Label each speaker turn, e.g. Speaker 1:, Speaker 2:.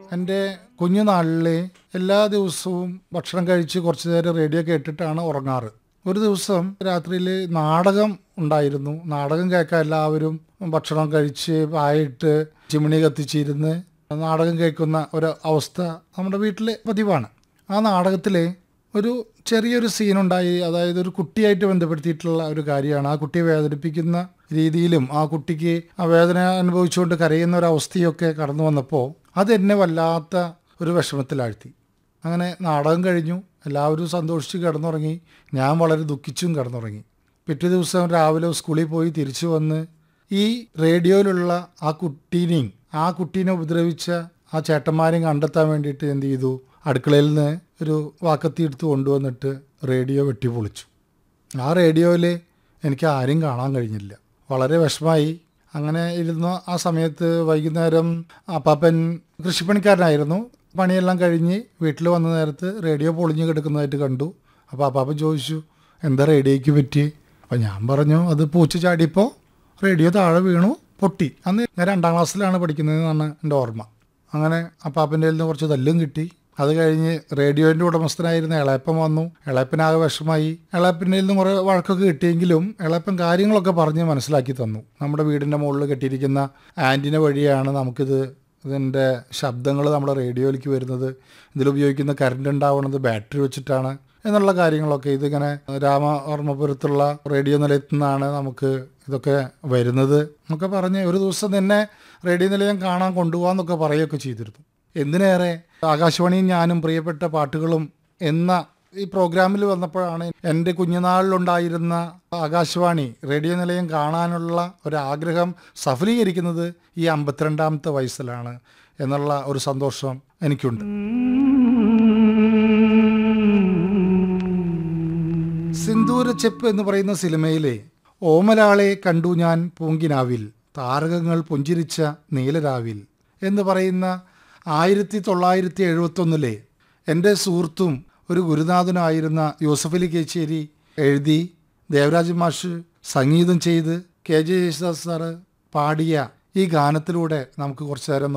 Speaker 1: എൻ്റെ കുഞ്ഞുനാളിൽ എല്ലാ ദിവസവും ഭക്ഷണം കഴിച്ച് കുറച്ച് നേരം റേഡിയോ കേട്ടിട്ടാണ് ഉറങ്ങാറ് ഒരു ദിവസം രാത്രിയിൽ നാടകം ഉണ്ടായിരുന്നു നാടകം കേൾക്കാൻ എല്ലാവരും ഭക്ഷണം കഴിച്ച് പായിട്ട് ചിമ്മിണി കത്തിച്ചിരുന്ന് നാടകം കേൾക്കുന്ന ഒരു അവസ്ഥ നമ്മുടെ വീട്ടിൽ പതിവാണ് ആ നാടകത്തിൽ ഒരു ചെറിയൊരു സീനുണ്ടായി അതായത് ഒരു കുട്ടിയായിട്ട് ബന്ധപ്പെടുത്തിയിട്ടുള്ള ഒരു കാര്യമാണ് ആ കുട്ടിയെ വേദനിപ്പിക്കുന്ന രീതിയിലും ആ കുട്ടിക്ക് ആ വേദന അനുഭവിച്ചുകൊണ്ട് കരയുന്ന ഒരു അവസ്ഥയൊക്കെ കടന്നു വന്നപ്പോൾ അതെന്നെ വല്ലാത്ത ഒരു വിഷമത്തിലാഴ്ത്തി അങ്ങനെ നാടകം കഴിഞ്ഞു എല്ലാവരും സന്തോഷിച്ച് കിടന്നുറങ്ങി ഞാൻ വളരെ ദുഃഖിച്ചും കിടന്നുറങ്ങി പിറ്റേ ദിവസം രാവിലെ സ്കൂളിൽ പോയി തിരിച്ചു വന്ന് ഈ റേഡിയോയിലുള്ള ആ കുട്ടീനെയും ആ കുട്ടീനെ ഉപദ്രവിച്ച ആ ചേട്ടന്മാരെയും കണ്ടെത്താൻ വേണ്ടിയിട്ട് എന്ത് ചെയ്തു അടുക്കളയിൽ നിന്ന് ഒരു വാക്കത്തി എടുത്ത് കൊണ്ടുവന്നിട്ട് റേഡിയോ വെട്ടിപ്പൊളിച്ചു ആ റേഡിയോയിൽ എനിക്ക് ആരും കാണാൻ കഴിഞ്ഞില്ല വളരെ വിഷമായി അങ്ങനെ ഇരുന്ന ആ സമയത്ത് വൈകുന്നേരം അപ്പാപ്പൻ കൃഷിപ്പണിക്കാരനായിരുന്നു പണിയെല്ലാം കഴിഞ്ഞ് വീട്ടിൽ വന്ന നേരത്ത് റേഡിയോ പൊളിഞ്ഞു കിടക്കുന്നതായിട്ട് കണ്ടു അപ്പോൾ അപ്പാപ്പൻ ചോദിച്ചു എന്താ റേഡിയോയ്ക്ക് പറ്റി അപ്പോൾ ഞാൻ പറഞ്ഞു അത് പൂച്ച ചാടിയപ്പോൾ റേഡിയോ താഴെ വീണു പൊട്ടി അന്ന് ഞാൻ രണ്ടാം ക്ലാസ്സിലാണ് പഠിക്കുന്നതെന്നാണ് എൻ്റെ ഓർമ്മ അങ്ങനെ അപ്പാപ്പൻ്റെ കയ്യിൽ നിന്ന് കുറച്ച് തല്ലും കിട്ടി അത് കഴിഞ്ഞ് റേഡിയോൻ്റെ ഉടമസ്ഥനായിരുന്ന ഇളയപ്പൻ വന്നു ഇളയപ്പനാകെ വിഷമായി ഇളയപ്പൻ്റെ നിന്ന് കുറേ വഴക്കൊക്കെ കിട്ടിയെങ്കിലും ഇളയപ്പൻ കാര്യങ്ങളൊക്കെ പറഞ്ഞ് മനസ്സിലാക്കി തന്നു നമ്മുടെ വീടിൻ്റെ മുകളിൽ കെട്ടിയിരിക്കുന്ന ആൻറ്റിന വഴിയാണ് നമുക്കിത് ഇതിൻ്റെ ശബ്ദങ്ങൾ നമ്മുടെ റേഡിയോയിലേക്ക് വരുന്നത് ഇതിലുപയോഗിക്കുന്ന കറണ്ട് ഉണ്ടാവുന്നത് ബാറ്ററി വെച്ചിട്ടാണ് എന്നുള്ള കാര്യങ്ങളൊക്കെ ഇതിങ്ങനെ രാമവർമ്മപുരത്തുള്ള റേഡിയോ നിലയത്തിൽ നിന്നാണ് നമുക്ക് ഇതൊക്കെ വരുന്നത് എന്നൊക്കെ പറഞ്ഞ് ഒരു ദിവസം തന്നെ റേഡിയോ നിലയം കാണാൻ കൊണ്ടുപോകാന്നൊക്കെ പറയുകയൊക്കെ ചെയ്തിരുന്നു എന്തിനേറെ ആകാശവാണിയും ഞാനും പ്രിയപ്പെട്ട പാട്ടുകളും എന്ന ഈ പ്രോഗ്രാമിൽ വന്നപ്പോഴാണ് എൻ്റെ കുഞ്ഞുനാളിലുണ്ടായിരുന്ന ആകാശവാണി റേഡിയോ നിലയം കാണാനുള്ള ഒരാഗ്രഹം സഫലീകരിക്കുന്നത് ഈ അമ്പത്തിരണ്ടാമത്തെ വയസ്സിലാണ് എന്നുള്ള ഒരു സന്തോഷം എനിക്കുണ്ട് സിന്ദൂര ചെപ്പ് എന്ന് പറയുന്ന സിനിമയിലെ ഓമലാളെ കണ്ടു ഞാൻ പൂങ്കിനാവിൽ താരകങ്ങൾ പുഞ്ചിരിച്ച നീലരാവിൽ എന്ന് പറയുന്ന ആയിരത്തി തൊള്ളായിരത്തി എഴുപത്തൊന്നിലെ എൻ്റെ സുഹൃത്തും ഒരു ഗുരുനാഥനായിരുന്ന യൂസഫലി കേച്ചേരി എഴുതി ദേവരാജ് മാഷ് സംഗീതം ചെയ്ത് കെ ജെ യേശുദാസ് സാറ് പാടിയ ഈ ഗാനത്തിലൂടെ നമുക്ക് കുറച്ചു നേരം ഒന്ന്